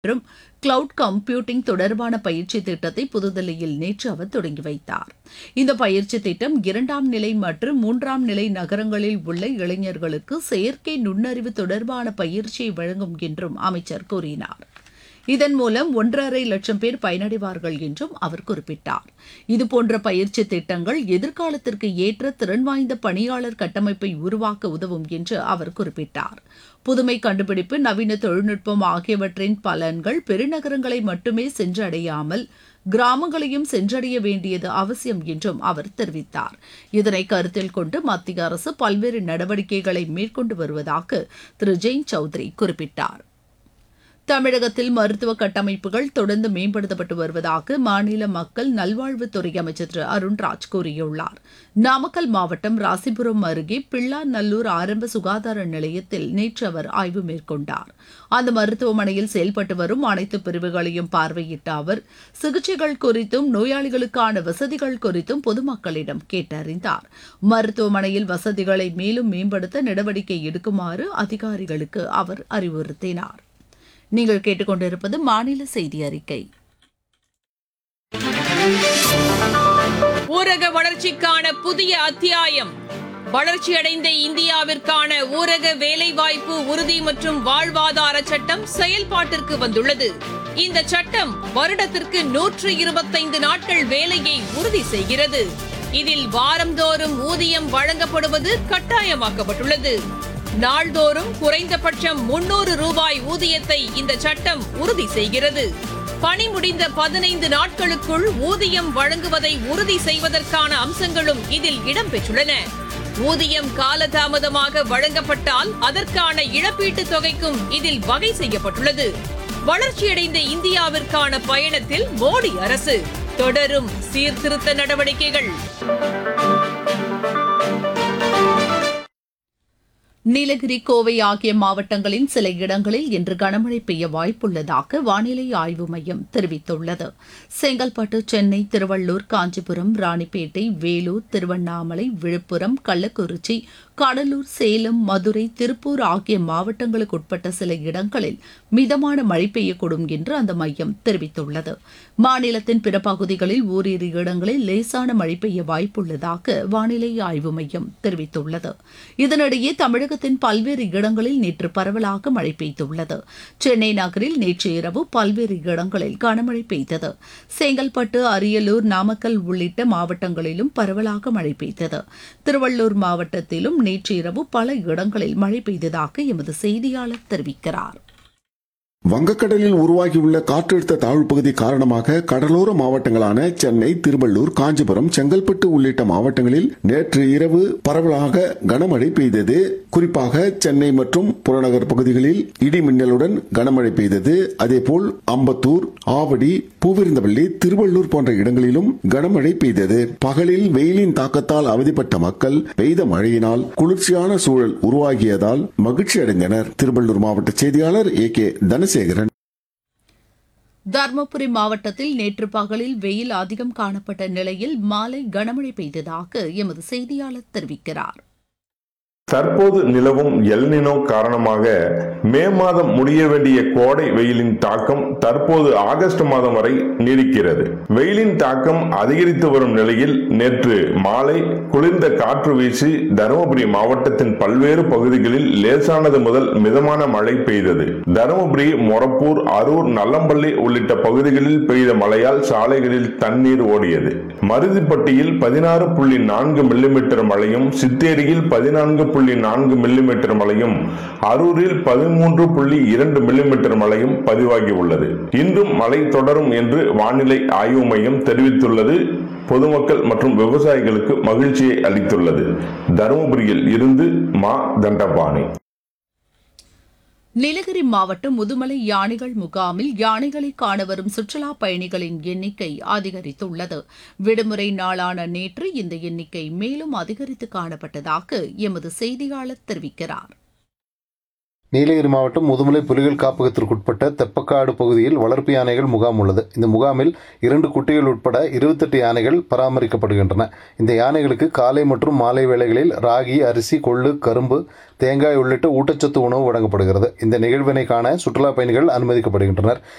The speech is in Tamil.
மற்றும் கிளவுட் கம்ப்யூட்டிங் தொடர்பான பயிற்சி திட்டத்தை புதுதில்லியில் நேற்று அவர் தொடங்கி வைத்தார் இந்த பயிற்சி திட்டம் இரண்டாம் நிலை மற்றும் மூன்றாம் நிலை நகரங்களில் உள்ள இளைஞர்களுக்கு செயற்கை நுண்ணறிவு தொடர்பான பயிற்சியை வழங்கும் என்றும் அமைச்சர் கூறினார் இதன் மூலம் ஒன்றரை லட்சம் பேர் பயனடைவார்கள் என்றும் அவர் குறிப்பிட்டார் இதுபோன்ற பயிற்சி திட்டங்கள் எதிர்காலத்திற்கு ஏற்ற திறன் வாய்ந்த பணியாளர் கட்டமைப்பை உருவாக்க உதவும் என்று அவர் குறிப்பிட்டார் புதுமை கண்டுபிடிப்பு நவீன தொழில்நுட்பம் ஆகியவற்றின் பலன்கள் பெருநகரங்களை மட்டுமே சென்றடையாமல் கிராமங்களையும் சென்றடைய வேண்டியது அவசியம் என்றும் அவர் தெரிவித்தார் இதனை கருத்தில் கொண்டு மத்திய அரசு பல்வேறு நடவடிக்கைகளை மேற்கொண்டு வருவதாக திரு ஜெயின் சௌத்ரி குறிப்பிட்டார் தமிழகத்தில் மருத்துவ கட்டமைப்புகள் தொடர்ந்து மேம்படுத்தப்பட்டு வருவதாக மாநில மக்கள் நல்வாழ்வுத்துறை அமைச்சர் திரு அருண்ராஜ் கூறியுள்ளார் நாமக்கல் மாவட்டம் ராசிபுரம் அருகே பிள்ளாநல்லூர் ஆரம்ப சுகாதார நிலையத்தில் நேற்று அவர் ஆய்வு மேற்கொண்டார் அந்த மருத்துவமனையில் செயல்பட்டு வரும் அனைத்து பிரிவுகளையும் பார்வையிட்ட அவர் சிகிச்சைகள் குறித்தும் நோயாளிகளுக்கான வசதிகள் குறித்தும் பொதுமக்களிடம் கேட்டறிந்தார் மருத்துவமனையில் வசதிகளை மேலும் மேம்படுத்த நடவடிக்கை எடுக்குமாறு அதிகாரிகளுக்கு அவர் அறிவுறுத்தினார் நீங்கள் கேட்டுக்கொண்டிருப்பது மாநில செய்தி அறிக்கை ஊரக வளர்ச்சிக்கான புதிய அத்தியாயம் வளர்ச்சியடைந்த இந்தியாவிற்கான ஊரக வேலைவாய்ப்பு உறுதி மற்றும் வாழ்வாதார சட்டம் செயல்பாட்டிற்கு வந்துள்ளது இந்த சட்டம் வருடத்திற்கு நூற்று இருபத்தைந்து நாட்கள் வேலையை உறுதி செய்கிறது இதில் வாரந்தோறும் ஊதியம் வழங்கப்படுவது கட்டாயமாக்கப்பட்டுள்ளது நாள்தோறும் குறைந்தபட்சம் முன்னூறு ரூபாய் ஊதியத்தை இந்த சட்டம் உறுதி செய்கிறது பணி முடிந்த பதினைந்து நாட்களுக்குள் ஊதியம் வழங்குவதை உறுதி செய்வதற்கான அம்சங்களும் இதில் இடம்பெற்றுள்ளன ஊதியம் காலதாமதமாக வழங்கப்பட்டால் அதற்கான இழப்பீட்டுத் தொகைக்கும் இதில் வகை செய்யப்பட்டுள்ளது வளர்ச்சியடைந்த இந்தியாவிற்கான பயணத்தில் மோடி அரசு தொடரும் சீர்திருத்த நடவடிக்கைகள் நீலகிரி கோவை ஆகிய மாவட்டங்களின் சில இடங்களில் இன்று கனமழை பெய்ய வாய்ப்புள்ளதாக வானிலை ஆய்வு மையம் தெரிவித்துள்ளது செங்கல்பட்டு சென்னை திருவள்ளூர் காஞ்சிபுரம் ராணிப்பேட்டை வேலூர் திருவண்ணாமலை விழுப்புரம் கள்ளக்குறிச்சி கடலூர் சேலம் மதுரை திருப்பூர் ஆகிய மாவட்டங்களுக்கு உட்பட்ட சில இடங்களில் மிதமான மழை பெய்யக்கூடும் என்று அந்த மையம் தெரிவித்துள்ளது மாநிலத்தின் பிற பகுதிகளில் ஓரிரு இடங்களில் லேசான மழை பெய்ய வாய்ப்புள்ளதாக வானிலை ஆய்வு மையம் தெரிவித்துள்ளது இதனிடையே தமிழகத்தின் பல்வேறு இடங்களில் நேற்று பரவலாக மழை பெய்துள்ளது சென்னை நகரில் நேற்று இரவு பல்வேறு இடங்களில் கனமழை பெய்தது செங்கல்பட்டு அரியலூர் நாமக்கல் உள்ளிட்ட மாவட்டங்களிலும் பரவலாக மழை பெய்தது திருவள்ளூர் மாவட்டத்திலும் நேற்று இரவு பல இடங்களில் மழை பெய்ததாக எமது செய்தியாளர் தெரிவிக்கிறார் வங்கக்கடலில் உருவாகியுள்ள காற்றழுத்த தாழ்வு பகுதி காரணமாக கடலோர மாவட்டங்களான சென்னை திருவள்ளூர் காஞ்சிபுரம் செங்கல்பட்டு உள்ளிட்ட மாவட்டங்களில் நேற்று இரவு பரவலாக கனமழை பெய்தது குறிப்பாக சென்னை மற்றும் புறநகர் பகுதிகளில் இடி மின்னலுடன் கனமழை பெய்தது அதேபோல் அம்பத்தூர் ஆவடி பூவிருந்தவள்ளி திருவள்ளூர் போன்ற இடங்களிலும் கனமழை பெய்தது பகலில் வெயிலின் தாக்கத்தால் அவதிப்பட்ட மக்கள் பெய்த மழையினால் குளிர்ச்சியான சூழல் உருவாகியதால் மகிழ்ச்சி அடைந்தனர் திருவள்ளூர் மாவட்ட செய்தியாளர் ஏ கே தனசேகரன் தருமபுரி மாவட்டத்தில் நேற்று பகலில் வெயில் அதிகம் காணப்பட்ட நிலையில் மாலை கனமழை பெய்ததாக எமது செய்தியாளர் தெரிவிக்கிறார் தற்போது நிலவும் எல்னினோ காரணமாக மே மாதம் முடிய வேண்டிய கோடை வெயிலின் தாக்கம் தற்போது ஆகஸ்ட் மாதம் வரை நீடிக்கிறது வெயிலின் தாக்கம் அதிகரித்து வரும் நிலையில் நேற்று மாலை குளிர்ந்த காற்று வீசி தருமபுரி மாவட்டத்தின் பல்வேறு பகுதிகளில் லேசானது முதல் மிதமான மழை பெய்தது தருமபுரி மொரப்பூர் அரூர் நல்லம்பள்ளி உள்ளிட்ட பகுதிகளில் பெய்த மழையால் சாலைகளில் தண்ணீர் ஓடியது மருதிப்பட்டியில் பதினாறு புள்ளி நான்கு மில்லிமீட்டர் மழையும் சித்தேரியில் பதினான்கு புள்ளி நான்கு மில்லிமீட்டர் மழையும் அரூரில் பதிமூன்று புள்ளி இரண்டு மில்லிமீட்டர் மழையும் பதிவாகி உள்ளது இன்றும் மழை தொடரும் என்று வானிலை ஆய்வு மையம் தெரிவித்துள்ளது பொதுமக்கள் மற்றும் விவசாயிகளுக்கு மகிழ்ச்சியை அளித்துள்ளது தருமபுரியில் இருந்து மா தண்டபாணி நீலகிரி மாவட்டம் முதுமலை யானைகள் முகாமில் யானைகளை காண வரும் சுற்றுலா பயணிகளின் எண்ணிக்கை அதிகரித்துள்ளது விடுமுறை நாளான நேற்று இந்த எண்ணிக்கை மேலும் அதிகரித்து காணப்பட்டதாக எமது செய்தியாளர் தெரிவிக்கிறார் நீலகிரி மாவட்டம் முதுமலை புலிகள் காப்பகத்திற்குட்பட்ட தெப்பக்காடு பகுதியில் வளர்ப்பு யானைகள் முகாம் உள்ளது இந்த முகாமில் இரண்டு குட்டிகள் உட்பட இருபத்தெட்டு யானைகள் பராமரிக்கப்படுகின்றன இந்த யானைகளுக்கு காலை மற்றும் மாலை வேளைகளில் ராகி அரிசி கொள்ளு கரும்பு தேங்காய் உள்ளிட்ட ஊட்டச்சத்து உணவு வழங்கப்படுகிறது இந்த நிகழ்வினை காண சுற்றுலா பயணிகள் அனுமதிக்கப்படுகின்றனர்